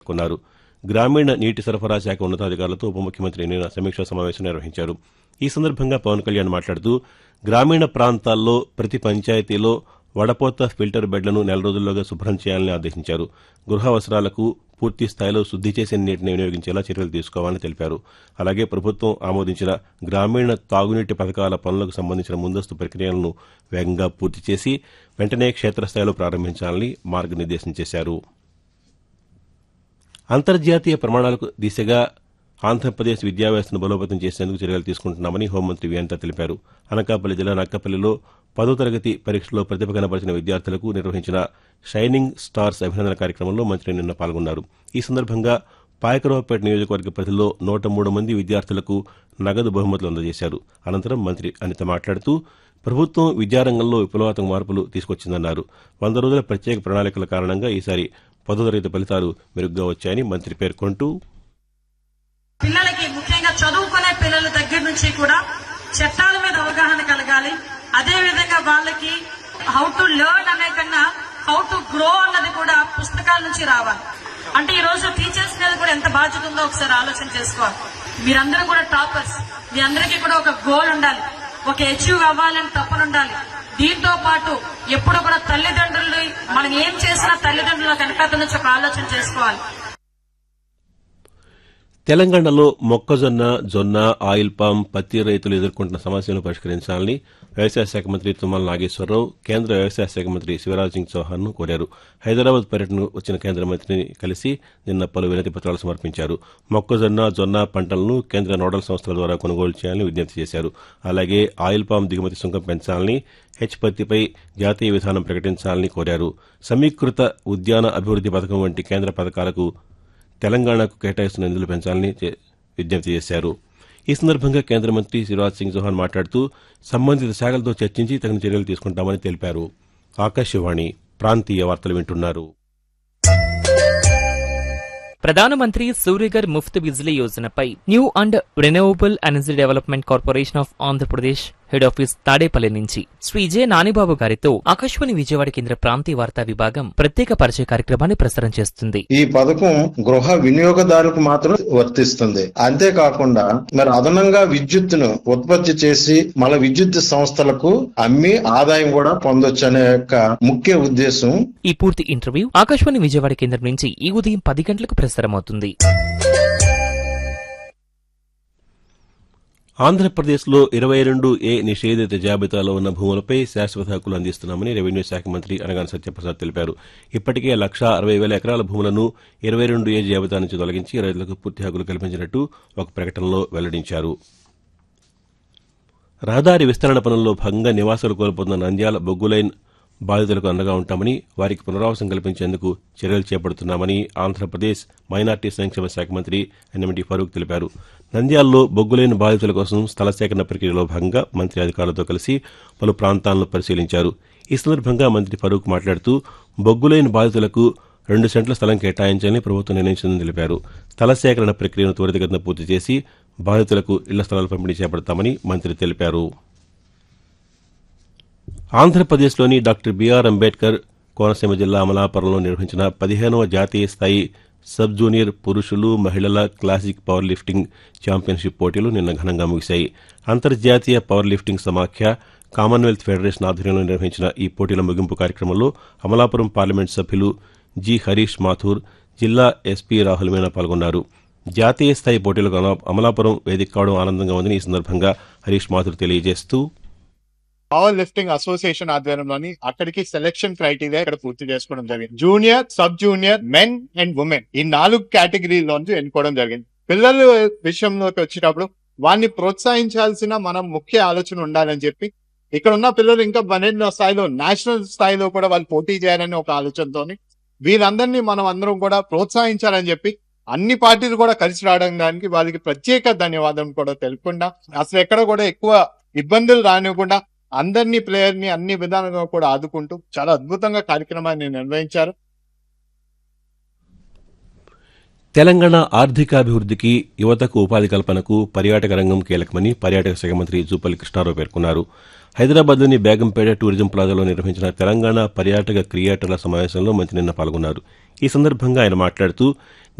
కొన్నారు గ్రామీణ నీటి సరఫరా శాఖ ఉన్నతాధికారులతో ఉప ముఖ్యమంత్రి నిన్న సమీక్షా సమావేశం నిర్వహించారు ఈ సందర్భంగా పవన్ కళ్యాణ్ మాట్లాడుతూ గ్రామీణ ప్రాంతాల్లో ప్రతి పంచాయతీలో వడపోత ఫిల్టర్ బెడ్లను నెల రోజుల్లోగా శుభ్రం చేయాలని ఆదేశించారు గృహ అవసరాలకు పూర్తి స్థాయిలో శుద్ది చేసిన నీటిని వినియోగించేలా చర్యలు తీసుకోవాలని తెలిపారు అలాగే ప్రభుత్వం ఆమోదించిన గ్రామీణ తాగునీటి పథకాల పనులకు సంబంధించిన ముందస్తు ప్రక్రియలను వేగంగా పూర్తి చేసి వెంటనే క్షేత్రస్థాయిలో ప్రారంభించాలని మార్గనిర్దేశం చేశారు అంతర్జాతీయ ప్రమాణాలకు దిశగా ఆంధ్రప్రదేశ్ విద్యా వ్యవస్థను బలోపేతం చేసేందుకు చర్యలు తీసుకుంటున్నామని హోంమంత్రి వేంత తెలిపారు అనకాపల్లి జిల్లా నక్కపల్లిలో పదో తరగతి పరీక్షలో ప్రతిభ కనబరిచిన విద్యార్థులకు నిర్వహించిన షైనింగ్ స్టార్స్ అభినందన కార్యక్రమంలో మంత్రి నిన్న పాల్గొన్నారు ఈ సందర్భంగా పాయకరావుపేట నియోజకవర్గ పరిధిలో నూట మూడు మంది విద్యార్థులకు నగదు బహుమతులు అందజేశారు అనంతరం మంత్రి అనిత మాట్లాడుతూ ప్రభుత్వం విద్యారంగంలో విప్లవాత్మక మార్పులు తీసుకొచ్చిందన్నారు వంద రోజుల ప్రత్యేక ప్రణాళికల కారణంగా ఈసారి పదో తరగతి ఫలితాలు మెరుగ్గా వచ్చాయని మంత్రి పేర్కొంటూ పిల్లలకి ముఖ్యంగా చదువుకునే పిల్లల దగ్గర నుంచి కూడా చట్టాల మీద అవగాహన కలగాలి అదే విధంగా వాళ్ళకి హౌ టు లెర్న్ అనే కన్నా హౌ టు గ్రో అన్నది కూడా పుస్తకాల నుంచి రావాలి అంటే ఈ రోజు టీచర్స్ మీద కూడా ఎంత బాధ్యత ఉందో ఒకసారి ఆలోచన చేసుకోవాలి మీరందరూ కూడా టాపర్స్ మీ అందరికీ కూడా ఒక గోల్ ఉండాలి ఒక అచీవ్ అవ్వాలని తప్పన ఉండాలి దీంతో పాటు ఎప్పుడు కూడా తల్లిదండ్రులు మనం ఏం చేసినా తల్లిదండ్రుల వెనకాల నుంచి ఒక ఆలోచన చేసుకోవాలి తెలంగాణలో మొక్కజొన్న జొన్న ఆయిల్ పామ్ పత్తి రైతులు ఎదుర్కొంటున్న సమస్యలను పరిష్కరించాలని వ్యవసాయ శాఖ మంత్రి తుమ్మల నాగేశ్వరరావు కేంద్ర వ్యవసాయ శాఖ మంత్రి శివరాజ్ సింగ్ చౌహాన్ ను కోరారు హైదరాబాద్ పర్యటనకు వచ్చిన కేంద్ర మంత్రిని కలిసి నిన్న పలు వినతి పత్రాలు సమర్పించారు మొక్కజొన్న జొన్న పంటలను కేంద్ర నోడల్ సంస్థల ద్వారా కొనుగోలు చేయాలని విజ్ఞప్తి చేశారు అలాగే ఆయిల్ పామ్ దిగుమతి సుంకం పెంచాలని హెచ్ పత్తిపై జాతీయ విధానం ప్రకటించాలని కోరారు సమీకృత ఉద్యాన అభివృద్ది పథకం వంటి కేంద్ర పథకాలకు తెలంగాణకు కేటాయిస్తున్న నిధులు పెంచాలని చే- విజ్ఞప్తి చేశారు ఈ సందర్భంగా కేంద్ర మంత్రి శివరాజ్ సింగ్ చౌహాన్ మాట్లాడుతూ సంబంధిత శాఖలతో చర్చించి తగిన చర్యలు తీసుకుంటామని తెలిపారు ఆకాశవాణి ప్రాంతీయ వార్తలు వింటున్నారు ప్రధానమంత్రి సూర్యగర్ ముఫ్త్ బిజ్లీ యోజనపై new and renewable energy development corporation of Andhra Pradesh head office Tadepalli నుంచి శ్రీ జె నానిబాబు గారితో ఆకాశవాణి విజయవాడ కేంద్ర ప్రాంతీయ వార్తా విభాగం ప్రత్యేక పరిచయ కార్యక్రమాన్ని ప్రసారం చేస్తుంది ఈ పథకం గృహ వినియోగదారులకు మాత్రం వర్తిస్తుంది అంతేకాకుండా మరి అదనంగా విద్యుత్తును ఉత్పత్తి చేసి మన విద్యుత్ సంస్థలకు అమ్మి ఆదాయం కూడా పొందొచ్చు అనే యొక్క ముఖ్య ఉద్దేశం ఈ పూర్తి ఇంటర్వ్యూ ఆకాశవాణి విజయవాడ కేంద్రం నుంచి ఈ ఉదయం పది గంటలకు ప్రసారమవుతుంది ఆంధ్రప్రదేశ్లో ఇరవై రెండు ఏ నిషేధిత జాబితాలో ఉన్న భూములపై శాశ్వత హక్కులు అందిస్తున్నామని రెవెన్యూ శాఖ మంత్రి అనగాని సత్యప్రసాద్ తెలిపారు ఇప్పటికే లక్షా అరవై వేల ఎకరాల భూములను ఇరవై రెండు ఏ జాబితా నుంచి తొలగించి రైతులకు పూర్తి హక్కులు కల్పించినట్టు ఒక ప్రకటనలో వెల్లడించారు రహదారి విస్తరణ పనుల్లో భాగంగా నివాసాలు కోల్పోతున్న నంద్యాల బొగ్గులైన్ బాధితులకు అండగా ఉంటామని వారికి పునరావాసం కల్పించేందుకు చర్యలు చేపడుతున్నామని ఆంధ్రప్రదేశ్ మైనార్టీ సంక్షేమ శాఖ మంత్రి ఎన్ఎండి ఫరూక్ తెలిపారు నంద్యాలలో బొగ్గులైన బాధితుల కోసం స్థల సేకరణ ప్రక్రియలో భాగంగా మంత్రి అధికారులతో కలిసి పలు ప్రాంతాలను పరిశీలించారు ఈ సందర్భంగా మంత్రి ఫరూక్ మాట్లాడుతూ బొగ్గులైన బాధితులకు రెండు సెంట్ల స్థలం కేటాయించాలని ప్రభుత్వం నిర్ణయించిందని తెలిపారు స్థల సేకరణ ప్రక్రియను త్వరితగతిన పూర్తి చేసి బాధితులకు ఇళ్ల స్థలాలు పంపిణీ చేపడతామని మంత్రి తెలిపారు ఆంధ్రప్రదేశ్లోని డాక్టర్ బీఆర్ అంబేద్కర్ కోనసీమ జిల్లా అమలాపురంలో నిర్వహించిన పదిహేనవ జాతీయ స్థాయి సబ్ జూనియర్ పురుషులు మహిళల క్లాసిక్ పవర్ లిఫ్టింగ్ ఛాంపియన్షిప్ పోటీలు నిన్న ఘనంగా ముగిశాయి అంతర్జాతీయ పవర్ లిఫ్టింగ్ సమాఖ్య కామన్వెల్త్ ఫెడరేషన్ ఆధ్వర్యంలో నిర్వహించిన ఈ పోటీల ముగింపు కార్యక్రమంలో అమలాపురం పార్లమెంట్ సభ్యులు జి హరీష్ మాథూర్ జిల్లా ఎస్పీ రాహుల్ మీనా పాల్గొన్నారు జాతీయ స్థాయి పోటీలకు అమలా- అమలాపురం వేదిక కావడం ఆనందంగా ఉందని ఈ సందర్భంగా హరీష్ మాథూర్ తెలియజేస్తూ పవర్ లిఫ్టింగ్ అసోసియేషన్ ఆధ్వర్యంలోని అక్కడికి సెలెక్షన్ క్రైటీరియా ఇక్కడ పూర్తి చేసుకోవడం జరిగింది junior sub junior men and women ఈ నాలుగు కేటగిరీలోంచి ఎన్నుకోవడం జరిగింది పిల్లల విషయంలోకి వచ్చేటప్పుడు వారిని ప్రోత్సహించాల్సిన మనం ముఖ్య ఆలోచన ఉండాలని చెప్పి ఇక్కడ ఉన్న పిల్లలు ఇంకా మరిన్న స్థాయిలో నేషనల్ స్థాయిలో కూడా వాళ్ళు పోటీ చేయాలని ఒక ఆలోచనతోని వీరందరినీ మనం అందరం కూడా ప్రోత్సహించాలని చెప్పి అన్ని పార్టీలు కూడా కలిసి రావడం దానికి వాళ్ళకి ప్రత్యేక ధన్యవాదం కూడా తెలుపుకుండా అసలు ఎక్కడ కూడా ఎక్కువ ఇబ్బందులు రానివ్వకుండా అందరినీ ప్లేయర్ ని అన్ని విధాలుగా కూడా ఆదుకుంటూ చాలా అద్భుతంగా కార్యక్రమాన్ని నిర్వహించారు తెలంగాణ ఆర్థికాభివృద్ధికి యువతకు ఉపాధి కల్పనకు పర్యాటక రంగం కీలకమని పర్యాటక శాఖ మంత్రి జూపల్లి కృష్ణారావు పేర్కొన్నారు హైదరాబాద్లోని బేగంపేట టూరిజం ప్లాజాలో నిర్వహించిన తెలంగాణ పర్యాటక క్రియేటర్ల సమావేశంలో మంత్రి నిన్న పాల్గొన్నారు ఈ సందర్భంగా ఆయన మాట్లాడుతూ